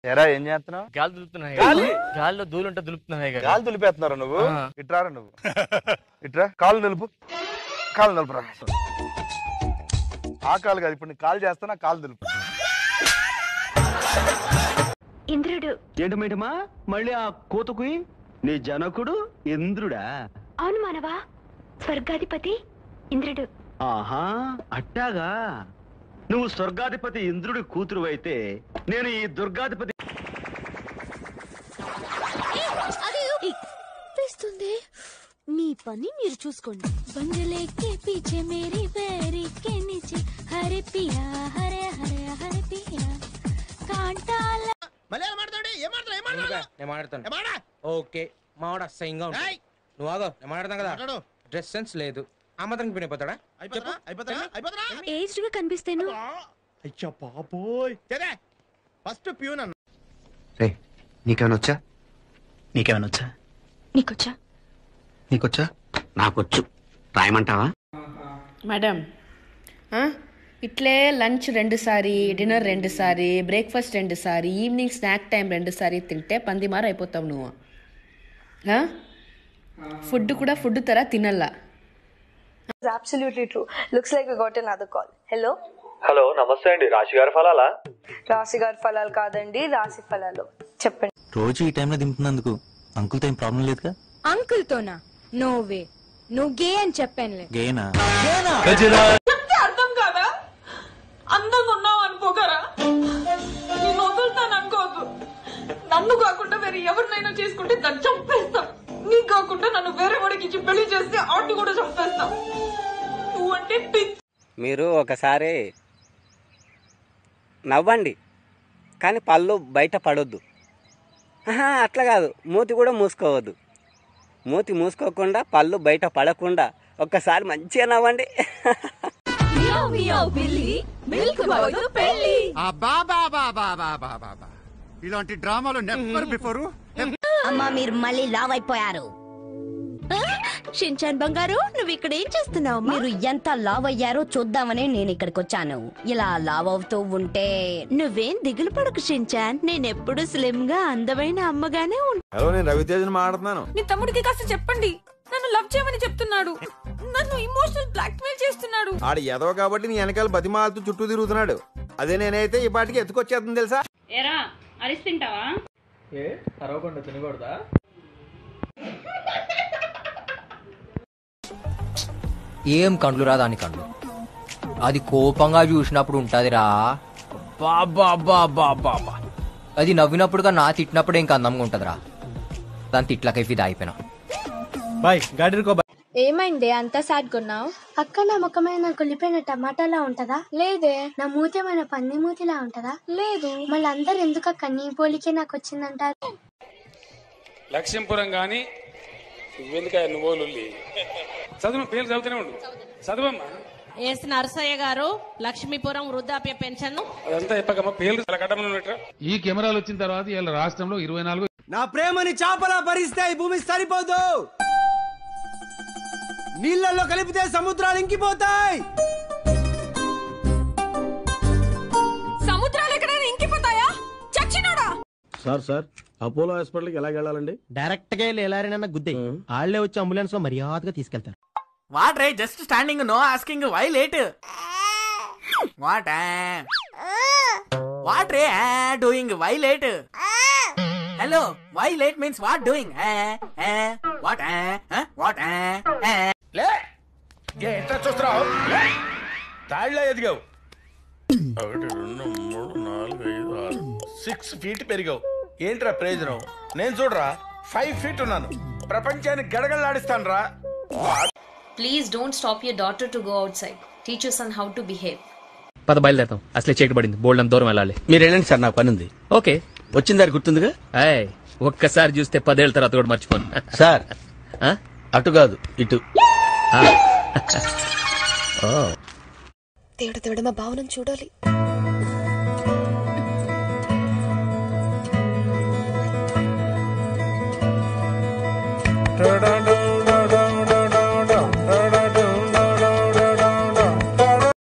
ఎరా ఏం చేస్తున్నావు గాలి దులుపుతున్నాయి గాలి? గాలిలో దూలుంటే దులుపుతున్నాయి కదా కాలు దులిపేస్తున్నారా నువ్వు ఆ. ఇట్రారా నువ్వు ఇట్రా కాలు నిలుపు కాలు నిలుపురా ఆ కాలు కాదు ఇప్పుడు నీ కాలు చేస్తున్నా కాలు దులుపు ఇంద్రుడు ఏంటమేటమా మళ్ళీ ఆ కోతకు నీ జనకుడు ఇంద్రుడా అవును మానవా స్వర్గాధిపతి ఇంద్రుడు ఆహా అట్టాగా నువ్వు స్వర్గాధిపతి ఇంద్రుడి కూతురు అయితే నేను ఈ దుర్గాధిపతి పిస్తుంది మీ పని మీరు చూసుకోండి బంగలే కే పీछे मेरी बैरी के नीचे हरे पिया हरे हरे हरे पिया కాంటాల నేను మాట్లాడతాను ఓకే మావాడు అసహ్యంగా ఉంటాడు నువ్వు ఆగో నేను మాట్లాడతాను కదా డ్రెస్ సెన్స్ లేదు ఆ మాత్రం పినిపోతాడా ఏజ్డ్ గా కనిపిస్తేను అయ్యా బాబోయ్ ఫస్ట్ ప్యూన్ అన్న రే నీకేమైనా వచ్చా నీకేమైనా వచ్చా నీకొచ్చా నీకొచ్చా నాకొచ్చు రాయమంటావా మేడం ఆ? ఇట్లే లంచ్ రెండు సారి డిన్నర్ రెండు సారి బ్రేక్ఫాస్ట్ రెండు సారి ఈవినింగ్ స్నాక్ టైం రెండు సారి తింటే పందిమార అయిపోతావు నువ్వు ఆ? ఫుడ్ కూడా ఫుడ్ తర తినల్లా absolutely true. Looks like we got another call. Hello? Hello నమస్తే అండి రాశి గారి ఫలాలా రాశి గారి ఫలాలు కాదండి రాశి ఫలాలు చెప్పండి రోజు ఈ టైంలో దింపుతున్నందుకు అంకుల్తో ఏం ప్రాబ్లం లేదుగా అంకుల్ తోనా నో వే నువ్వు గే అని చెప్పానులే గేనా అర్థం కాదా అందంగా ఉన్నావు అనుకోగరా నేను వదులుతాను అనుకోవద్దు నన్ను కాకుండా వేరే ఎవరినైనా చేసుకుంటే దాన్ని చంపేస్తాం నీ కాకుండా నన్ను వేరే వాడికి ఇచ్చి పెళ్లి చేస్తే ఆడిని కూడా చంపేస్తాం నువ్వంటే పిచ్చి మీరు ఒకసారి నవ్వండి కానీ పళ్ళు బయట పడొద్దు ఆహా, అట్లా కాదు మూతి కూడా మూసుకోవద్దు మూతి మూసుకోకుండా పళ్ళు బయట పడకుండా ఒక్కసారి మంచిగా నవ్వండి మిల్క్ పెళ్లి ఇలాంటి డ్రామాలు నెవర్ బిఫోర్ అమ్మా మీరు మళ్ళీ లావ్ అయిపోయారు షించాన్ బంగారు నువ్వు ఇక్కడ ఏం చేస్తున్నావు మీరు ఎంత లావ్ అయ్యారో చూద్దామని నేను ఇక్కడికి వచ్చాను ఇలా లావ్ అవుతూ ఉంటే నువ్వేం దిగులు పడకు షించాన్ నేను ఎప్పుడు స్లిమ్ గా అందమైన అమ్మగానే ఉంటాను హలో నేను రవితేజని మాట్లాడుతున్నాను నీ తమ్ముడికి కాస్త చెప్పండి నన్ను లవ్ చేయమని చెప్తున్నాడు నన్ను ఇమోషనల్ బ్లాక్ మెయిల్ చేస్తున్నాడు ఆడు ఎదవ కాబట్టి నీ వెనకాల బతిమాలతూ చుట్టూ తిరుగుతున్నాడు అదే నేనైతే ఈ పాటికి ఎత్తుకొచ్చేస్తుంది తెలుసా ఏరా అరిసి తింటావా ఏ అరవకుండా తినకూడదా ఏం కండ్లు రా దాని కండ్లు అది కోపంగా చూసినప్పుడు ఉంటదిరా బాబా బాబా బాబా అది నవ్వినప్పుడుగా నా తిట్టినప్పుడు ఇంకా అందంగా ఉంటదిరా దాని తిట్లకై ఫిదా అయిపోయినా బాయ్ గాడి బాయ్ ఏమైంది అంత సాడ్ కొన్నావు అక్క నా ముఖమైన కులిపోయిన టమాటాలా ఉంటదా లేదే నా మూతి ఏమైనా పంది మూతిలా ఉంటదా లేదు మళ్ళీ అందరు ఎందుకు అక్క నీ పోలికే నాకు వచ్చిందంటారు లక్ష్మీపురం కానీ నువ్వెందుక నువ్వు లొల్లి చదువు పేరు చదువుతూనే ఉండు చదువమ్మా ఎస్ నరసయ్య గారు లక్ష్మీపురం వృద్ధాప్య పెన్షన్ అదంతా చెప్పకమ్మా పేర్లు చాలా కట్టమని ఉన్నట్టు ఈ కెమెరాలు వచ్చిన తర్వాత ఇలా రాష్ట్రంలో ఇరవై నాలుగు నా ప్రేమని చాపలా భరిస్తే ఈ భూమి సరిపోదు నీళ్ళల్లో కలిపితే సముద్రాలు ఇంకిపోతాయి సముద్రాలు ఎక్కడైనా ఇంకిపోతాయా చచ్చినోడా సార్ సార్ అపోలో హాస్పిటల్కి ఎలా వెళ్ళాలండి డైరెక్ట్ గా వెళ్ళారనన్న గుద్దే వాళ్ళే వచ్చి అంబులెన్స్ లో మర్యాదగా తీసుకెళ్తారు what are just standing no asking why late what what are doing why late hello why late means what doing what what లే ఎట్లా చూస్తున్నావు తాళ్ళ ఎదిగావు ఒకటి రెండు మూడు నాలుగు ఐదు ఆరు సిక్స్ ఫీట్ పెరిగావు ఏంట్రా ప్రయోజనం నేను చూడరా ఫైవ్ ఫీట్ ఉన్నాను ప్రపంచాన్ని గడగడలాడిస్తాను రా please don't stop your daughter to go outside teachers on how to behave పద బయలుదేరతాం అసలే చీకటి పడింది బోల్డ్ అంత దూరం వెళ్ళాలి మీరు వెళ్ళండి సార్ నాకు పని ఉంది ఓకే వచ్చిందారు గుర్తుందిగా అయ్ ఒక్కసారి చూస్తే పదేళ్ళ తర్వాత కూడా మర్చిపోను సార్ ఆ? అటు కాదు ఇటు ఆ. దేవుడు దేవుడు మా భావనను చూడాలి